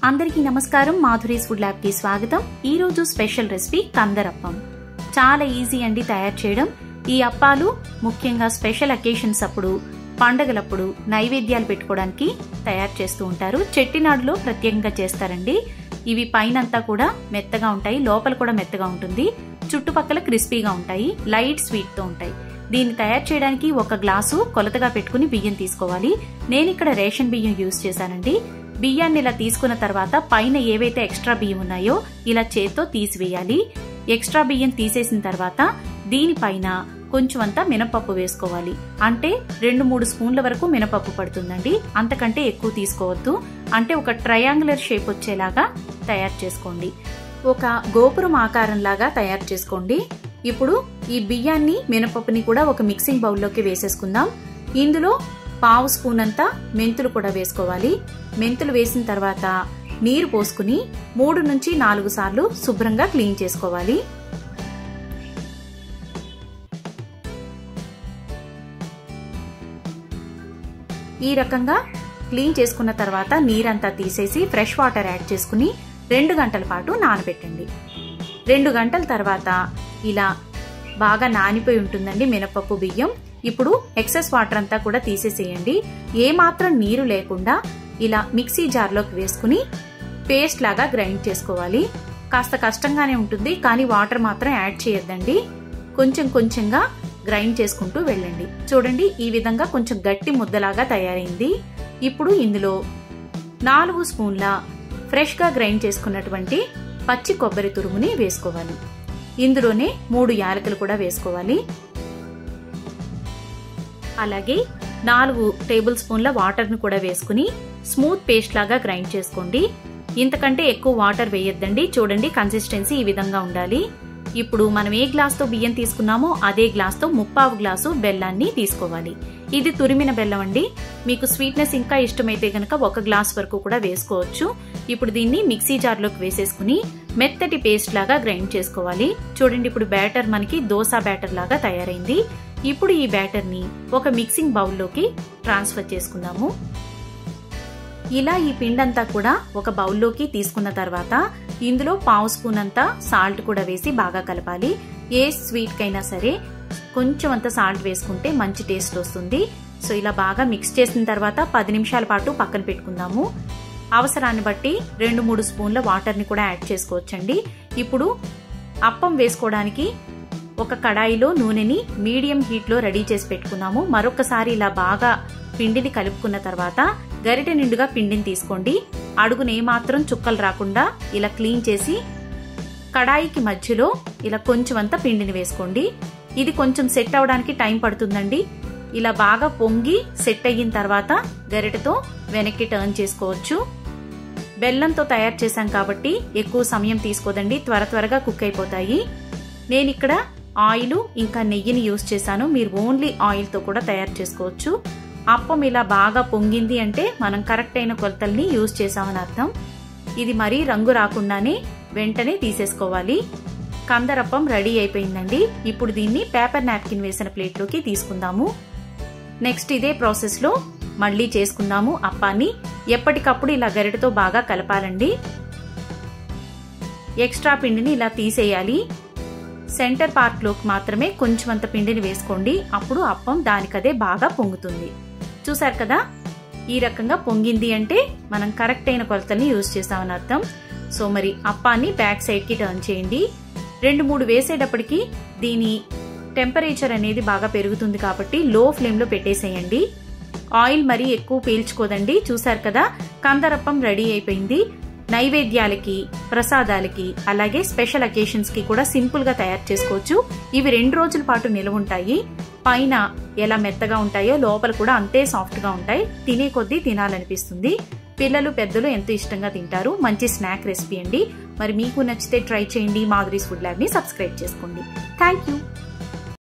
అందరికీ నమస్కారం Madhuri's food lab కి స్వాగతం ఈ రోజు స్పెషల్ రెసిపీ కందరప్పం చాలా ఈజీ అండి తయారు చేయడం ఈ అప్పాలు ముఖ్యంగా స్పెషల్ అకేషన్స్ అప్పుడు పండగలప్పుడు నైవేద్యాలు పెట్టుకోవడానికి తయారు చేస్తూ ఉంటారు చెట్టినాడులో ప్రత్యేకంగా చేస్తారండి ఇవి పైనంతా కూడా మెత్తగా ఉంటాయి లోపల కూడా మెత్తగా ఉంటుంది చుట్టుపక్కల క్రిస్పీగా ఉంటాయి లైట్ స్వీట్ తో ఉంటాయి దీన్ని తయారు చేయడానికి ఒక గ్లాసు కొలతగా పెట్టుకుని బియ్యం తీసుకోవాలి నేను ఇక్కడ రేషన్ బియ్యం యూజ్ చేశానండి బియ్యాన్ని ఇలా తీసుకున్న తర్వాత పైన ఏవైతే ఎక్స్ట్రా బియ్యం ఉన్నాయో ఇలా చేత్తో తీసివేయాలి ఎక్స్ట్రా బియ్యం తీసేసిన తర్వాత దీనిపైన కొంచెం అంతా మినపప్పు వేసుకోవాలి అంటే రెండు మూడు స్పూన్ల వరకు మినపప్పు పడుతుందండి అంతకంటే ఎక్కువ తీసుకోవద్దు అంటే ఒక ట్రయాంగులర్ షేప్ వచ్చేలాగా తయారు చేసుకోండి ఒక గోపురం ఆకారం లాగా తయారు చేసుకోండి ఇప్పుడు ఈ బియ్యాన్ని మినపప్పుని కూడా ఒక మిక్సింగ్ బౌల్లోకి వేసేసుకుందాం ఇందులో పావు స్పూన్ అంతా మెంతులు కూడా వేసుకోవాలి మెంతులు వేసిన తర్వాత నీరు పోసుకుని మూడు నుంచి నాలుగు సార్లు శుభ్రంగా క్లీన్ చేసుకోవాలి ఈ రకంగా క్లీన్ చేసుకున్న తర్వాత నీరంతా తీసేసి ఫ్రెష్ వాటర్ యాడ్ చేసుకుని రెండు గంటల పాటు నానబెట్టండి రెండు గంటల తర్వాత ఇలా బాగా నానిపోయి ఉంటుందండి మినపప్పు బియ్యం ఇప్పుడు ఎక్సెస్ వాటర్ అంతా కూడా తీసేసేయండి ఏమాత్రం నీరు లేకుండా ఇలా మిక్సీ జార్లోకి వేసుకుని పేస్ట్ లాగా గ్రైండ్ చేసుకోవాలి కాస్త కష్టంగానే ఉంటుంది కానీ వాటర్ మాత్రం యాడ్ చేయొద్దండి కొంచెం కొంచెంగా గ్రైండ్ చేసుకుంటూ వెళ్ళండి చూడండి ఈ విధంగా కొంచెం గట్టి ముద్దలాగా తయారైంది ఇప్పుడు ఇందులో నాలుగు స్పూన్ల ఫ్రెష్గా గ్రైండ్ చేసుకున్నటువంటి పచ్చి కొబ్బరి తురుముని వేసుకోవాలి ఇందులోనే మూడు యాలకులు కూడా వేసుకోవాలి అలాగే నాలుగు టేబుల్ స్పూన్ల వాటర్ను కూడా వేసుకుని స్మూత్ పేస్ట్ లాగా గ్రైండ్ చేసుకోండి ఇంతకంటే ఎక్కువ వాటర్ వేయొద్దండి చూడండి కన్సిస్టెన్సీ ఈ విధంగా ఉండాలి ఇప్పుడు మనం ఏ గ్లాస్తో బియ్యం తీసుకున్నామో అదే గ్లాస్తో ముప్పావు గ్లాసు బెల్లాన్ని తీసుకోవాలి ఇది తురిమిన బెల్లం అండి మీకు స్వీట్నెస్ ఇంకా ఇష్టమైతే కనుక ఒక గ్లాస్ వరకు కూడా వేసుకోవచ్చు ఇప్పుడు దీన్ని మిక్సీ జార్లోకి వేసేసుకుని మెత్తటి పేస్ట్ లాగా గ్రైండ్ చేసుకోవాలి చూడండి ఇప్పుడు బ్యాటర్ మనకి దోశ బ్యాటర్ లాగా తయారైంది ఇప్పుడు ఈ బ్యాటర్ని ఒక మిక్సింగ్ బౌల్లోకి ట్రాన్స్ఫర్ చేసుకుందాము ఇలా ఈ పిండంతా కూడా ఒక బౌల్లోకి తీసుకున్న తర్వాత ఇందులో పావు స్పూన్ అంతా సాల్ట్ కూడా వేసి బాగా కలపాలి ఏ స్వీట్కైనా సరే కొంచెం అంత సాల్ట్ వేసుకుంటే మంచి టేస్ట్ వస్తుంది సో ఇలా బాగా మిక్స్ చేసిన తర్వాత పది నిమిషాల పాటు పక్కన పెట్టుకుందాము అవసరాన్ని బట్టి రెండు మూడు స్పూన్ల వాటర్ని కూడా యాడ్ చేసుకోవచ్చండి ఇప్పుడు అప్పం వేసుకోవడానికి ఒక కడాయిలో నూనెని మీడియం హీట్లో రెడీ చేసి పెట్టుకున్నాము మరొకసారి ఇలా బాగా పిండిని కలుపుకున్న తర్వాత గరిటె నిండుగా పిండిని తీసుకోండి అడుగున ఏమాత్రం చుక్కలు రాకుండా ఇలా క్లీన్ చేసి కడాయికి మధ్యలో ఇలా కొంచెం అంత పిండిని వేసుకోండి ఇది కొంచెం సెట్ అవడానికి టైం పడుతుందండి ఇలా బాగా పొంగి సెట్ అయిన తర్వాత గరిటెతో వెనక్కి టర్న్ చేసుకోవచ్చు బెల్లంతో తయారు చేశాం కాబట్టి ఎక్కువ సమయం తీసుకోదండి త్వర త్వరగా కుక్ అయిపోతాయి నేను ఇక్కడ ఆయిల్ ఇంకా నెయ్యిని యూస్ చేశాను మీరు ఓన్లీ ఆయిల్తో కూడా తయారు చేసుకోవచ్చు అప్పం ఇలా బాగా పొంగింది అంటే మనం కరెక్ట్ అయిన కొలతల్ని యూజ్ చేసామని అర్థం ఇది మరీ రంగు రాకుండానే వెంటనే తీసేసుకోవాలి కందరప్పం రెడీ అయిపోయిందండి ఇప్పుడు దీన్ని పేపర్ నాప్కిన్ వేసిన ప్లేట్లోకి తీసుకుందాము నెక్స్ట్ ఇదే ప్రాసెస్లో మళ్ళీ చేసుకుందాము అప్పాన్ని ఎప్పటికప్పుడు ఇలా గరిటతో బాగా కలపాలండి ఎక్స్ట్రా పిండిని ఇలా తీసేయాలి సెంటర్ పార్ట్లోకి మాత్రమే కొంచెం అంత పిండిని వేసుకోండి అప్పుడు అప్పం దానికదే బాగా పొంగుతుంది చూసారు కదా ఈ రకంగా పొంగింది అంటే మనం కరెక్ట్ అయిన కొలతల్ని యూజ్ చేసామని అర్థం సో మరి అప్పాన్ని బ్యాక్ సైడ్కి టర్న్ చేయండి రెండు మూడు వేసేటప్పటికి దీని టెంపరేచర్ అనేది బాగా పెరుగుతుంది కాబట్టి లో ఫ్లేమ్లో పెట్టేసేయండి ఆయిల్ మరీ ఎక్కువ పీల్చుకోదండి చూసారు కదా కందరప్పం రెడీ అయిపోయింది నైవేద్యాలకి ప్రసాదాలకి అలాగే స్పెషల్ అకేషన్స్ కి కూడా సింపుల్ గా తయారు చేసుకోవచ్చు ఇవి రెండు రోజుల పాటు నిల్వ ఉంటాయి పైన ఎలా మెత్తగా ఉంటాయో లోపల కూడా అంతే సాఫ్ట్ గా ఉంటాయి తినే కొద్దీ తినాలనిపిస్తుంది పిల్లలు పెద్దలు ఎంతో ఇష్టంగా తింటారు మంచి స్నాక్ రెసిపీ అండి మరి మీకు నచ్చితే ట్రై చేయండి మాధురీస్ ఫుడ్ ల్యాబ్ ని సబ్స్క్రైబ్ చేసుకోండి థ్యాంక్ యూ